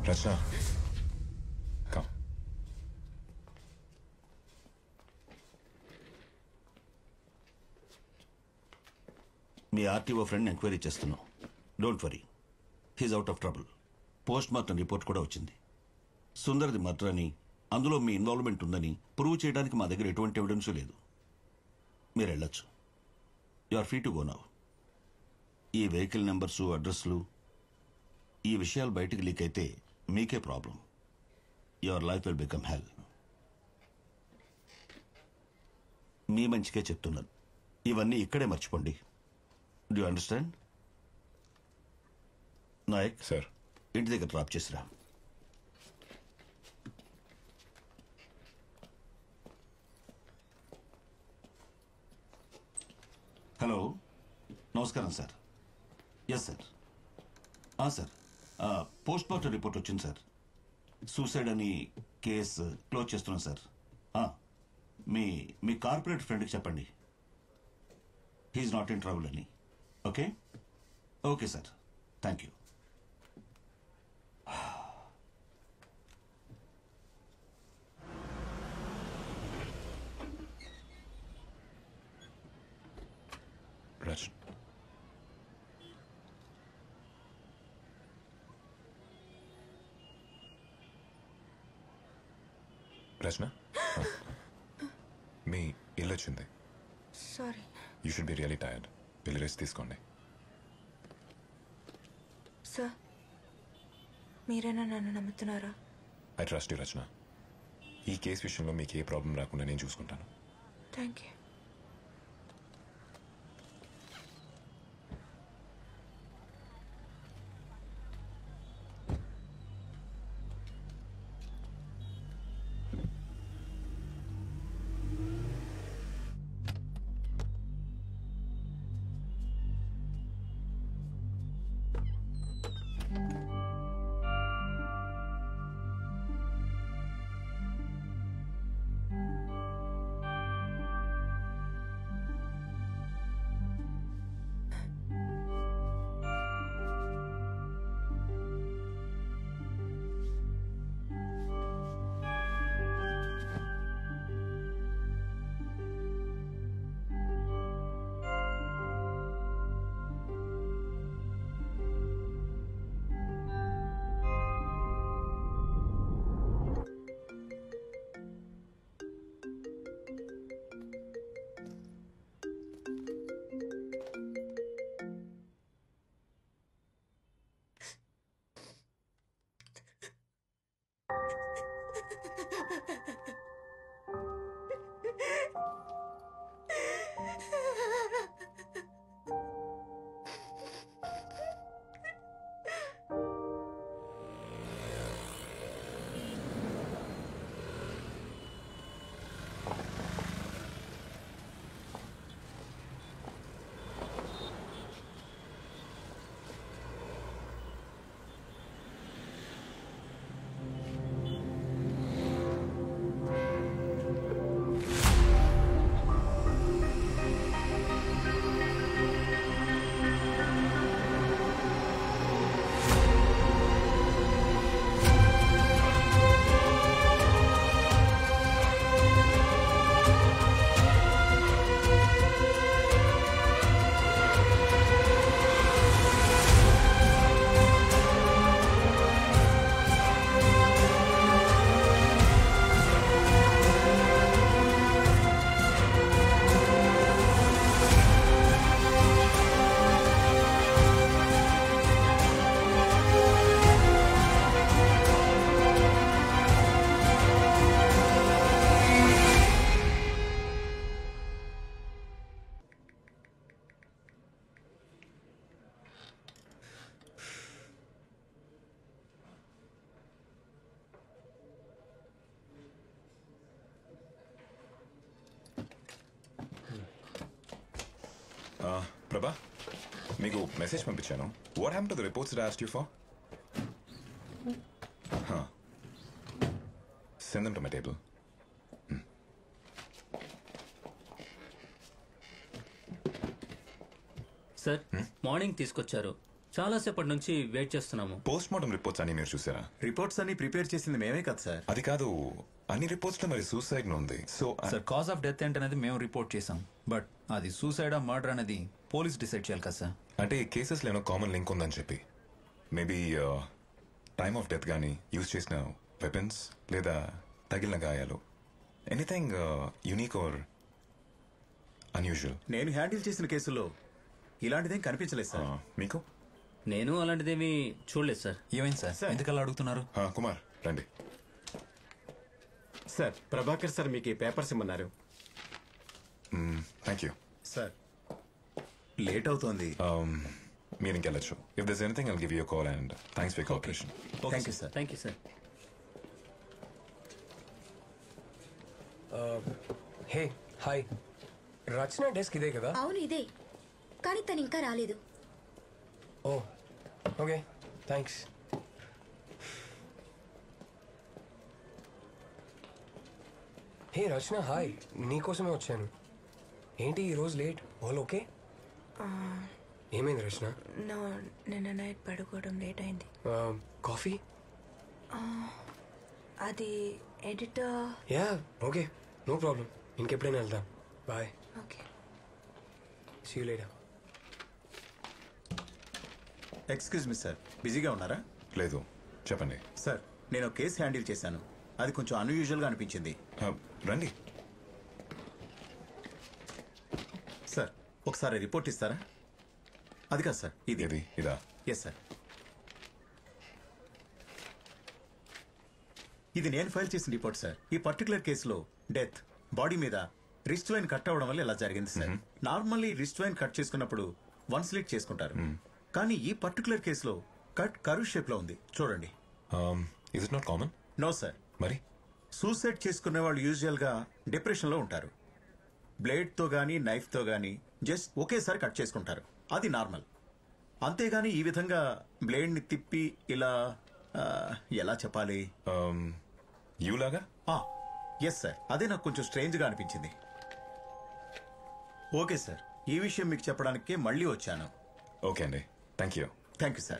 రచన come మీ RTO friend enquiry చేస్తున్నాం don't worry he's out of trouble post mortem report కూడా వచ్చింది సుందరది murder అని అందులో మీ ఇన్వాల్వ్మెంట్ ఉందని ప్రూవ్ చేయడానికి మా దగ్గర ఎటువంటి ఎవిడెన్స్ లేదు మీరు వెళ్ళొచ్చు you are free to go now ఈ వెహికల్ నెంబర్సు అడ్రస్లు ఈ విషయాలు బయటికి లీక్ అయితే మీకే problem your life will become hell మీ మంచికే చెప్తున్నాను ఇవన్నీ ఇక్కడే మర్చిపోండి డూ అండర్స్టాండ్ నాయక్ సార్ ఇంటి దగ్గర డ్రాప్ చేసిరా హలో నమస్కారం sir yes sir sir post mortem report వచ్చింది సార్ సూసైడ్ అని కేసు క్లోజ్ చేస్తున్నాం సార్ ఆ, మీ మీ కార్పొరేట్ ఫ్రెండ్కి చెప్పండి హీఈస్ నాట్ ఇన్ ట్రబుల్ అని okay okay sir thank you Rachana Rachana మీ ఇల్లు వచ్చింది sorry you should be really tired వెళ్ళి రెస్ట్ తీసుకోండి సార్ మీరైనా నన్ను నమ్ముతున్నారా ఐ ట్రస్ట్ యూ రచన ఈ కేసు విషయంలో మీకు ఏ ప్రాబ్లం రాకుండా నేను చూసుకుంటాను థ్యాంక్ యూ ప్రభా మీకు మెసేజ్ పంపించాను వాట్ హ్యామ్ to the reports asked you for send them to my table sir morning తీసుకొచ్చారు చాలాసేపటి నుంచి వెయిట్ చేస్తున్నాము పోస్ట్ మార్టం రిపోర్ట్స్ అని మీరు చూసారా రిపోర్ట్స్ అన్ని ప్రిపేర్ చేసింది మేమే కదా సార్ అది కాదు అన్ని రిపోర్ట్స్ లో మరి సూసైడ్ ఉంది so sir cause of death ఏంటనేది మేము రిపోర్ట్ చేసాం బట్ అది సూసైడ్ ఆ మర్డర్ అనేది పోలీస్ డిసైడ్ చేయాలి కదా సార్ అంటే ఈ కేసెస్ లో ఏమో కామన్ లింక్ ఉందని చెప్పి మేబీ టైమ్ ఆఫ్ డెత్ కానీ యూజ్ చేసిన వెపన్స్ లేదా తగిలిన గాయాలు ఎనీథింగ్ యునీక్ ఆర్ అన్యూజువల్ నేను హ్యాండిల్ చేసిన కేసులో ఇలాంటిదేం కనిపించలేదు సార్ మీకు నేను అలాంటిదేమీ చూడలేదు సార్ ఏమైంది సార్ సార్. ఎందుకలా అడుగుతున్నారు ఆ, కుమార్ రండి సార్ ప్రభాకర్ సార్ మీకు ఈ పేపర్స్ ఇమ్మన్నారు థ్యాంక్ యూ సార్ లేట్ అవుతోంది మీరు ఇంకెళ్ళచ్చు if there's anything I'll give you call and thanks for cooperation thank you sir thank you sir hey hi Rachana desk ఇదే కదా అవును ఇదే కానీ తను ఇంకా రాలేదు oh okay thanks hey Rachana hi నీకోసమే వచ్చాను ఏంటి ఈరోజు లేట్ ఆల్ ఓకే ఏమైంది రచన నా నిన్న నైట్ పడుకోవడం లేట్ అయింది కాఫీ అది editor ya okay no problem ఇంకెప్పుడైనా వెళ్దాం bye okay see later excuse me sir బిజీగా ఉన్నారా లేదు చెప్పండి సార్ నేను ఒక కేసు హ్యాండిల్ చేశాను అది కొంచెం అన్యూజువల్గా అనిపించింది ఆ, రండి సార్ ఒకసారి రిపోర్ట్ ఇస్తారా అది కాదు సార్ ఇది ఇది ఇదా ఎస్ సార్ ఇది నేను ఫైల్ చేసిన రిపోర్ట్ సార్ ఈ పర్టికులర్ కేసులో డెత్ బాడీ మీద రిస్ట్ వైన్ కట్ అవ్వడం వల్ల ఇలా జరిగింది sir normally wrist vein cut చేసుకున్నప్పుడు వన్ స్లిట్ చేసుకుంటారు కానీ ఈ పర్టికులర్ కేసులో కట్ కరువు షేప్ లో ఉంది చూడండి is it not common no sir మరి సూసైడ్ చేసుకునే వాళ్ళు యూజువల్ గా డిప్రెషన్ లో ఉంటారు బ్లేడ్ తో గానీ నైఫ్ తో గానీ జస్ట్ ఒకేసారి కట్ చేసుకుంటారు అది నార్మల్ అంతేగాని ఈ విధంగా బ్లేడ్ ని తిప్పి ఇలా ఆ, ఎలా చెప్పాలి యూ లాగా ఎస్ సార్ అదే నాకు కొంచెం స్ట్రేంజ్ గా అనిపించింది ఓకే సార్ ఈ విషయం మీకు చెప్పడానికే మళ్ళీ వచ్చాను ఓకే అండి thank you thank you sir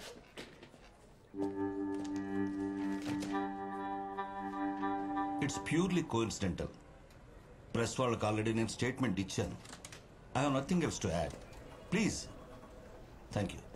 it's purely coincidental press వాళ్ళకి ఆల్రెడీ నేను స్టేట్మెంట్ ఇచ్చాను I have nothing else to add please thank you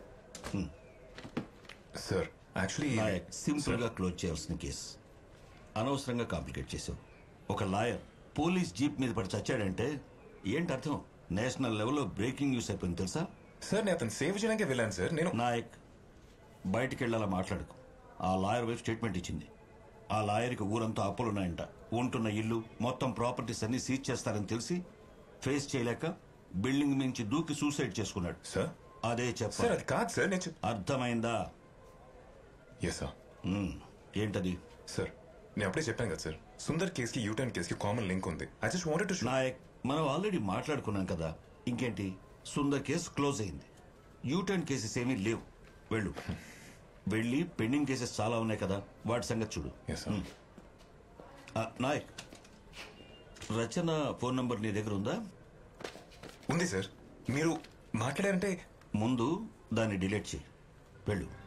sir actually simple గా క్లోజ్ చేయాల్సిన కేసు అనవసరంగా కాంప్లికేట్ చేసావు ఒక లాయర్ పోలీస్ జీప్ మీద పడి చచ్చాడంటే ఏంటి అర్థం నేషనల్ లెవెల్లో బ్రేకింగ్ న్యూస్ అయిపోయింది తెలుసా సార్ నేను అతను సేవ్ చేయడానికి వెళ్ళాను సార్ నేను నాయక్ బయటికి వెళ్ళాలా మాట్లాడుకు ఆ లాయర్ వైపు స్టేట్మెంట్ ఇచ్చింది ఆ లాయర్కి ఊరంతా అప్పులున్నాయంట ఉంటున్న ఇల్లు మొత్తం ప్రాపర్టీస్ అన్ని సీజ్ చేస్తారని తెలిసి ఫేస్ చేయలేక బిల్డింగ్ మించి దూకి సూసైడ్ చేసుకున్నాడు సార్ అదే సార్ చెప్పాలి అది కాదు సార్ నేను అర్థమైందా ఎస్ సార్ మ్మ్. ఏంటది సార్ నేను అప్పుడే చెప్పాను కదా సార్ సుందర్ కేసుకి యూటర్న్ కేసుకి కామన్ లింక్ ఉంది I just wanted to Nayak మనం ఆల్రెడీ మాట్లాడుకున్నాం కదా ఇంకేంటి సుందర్ కేసు క్లోజ్ అయింది యూటర్న్ కేసెస్ ఏమీ లేవు వెళ్ళు వెళ్ళి పెండింగ్ కేసెస్ చాలా ఉన్నాయి కదా వాటి సంగతి చూడు ఎస్ సార్ ఆ, నాయక్ రచన ఫోన్ నంబర్ నీ దగ్గర ఉందా ఉంది సార్ మీరు మాట్లాడారంటే ముందు దాన్ని డిలీట్ చేయి వెళ్ళు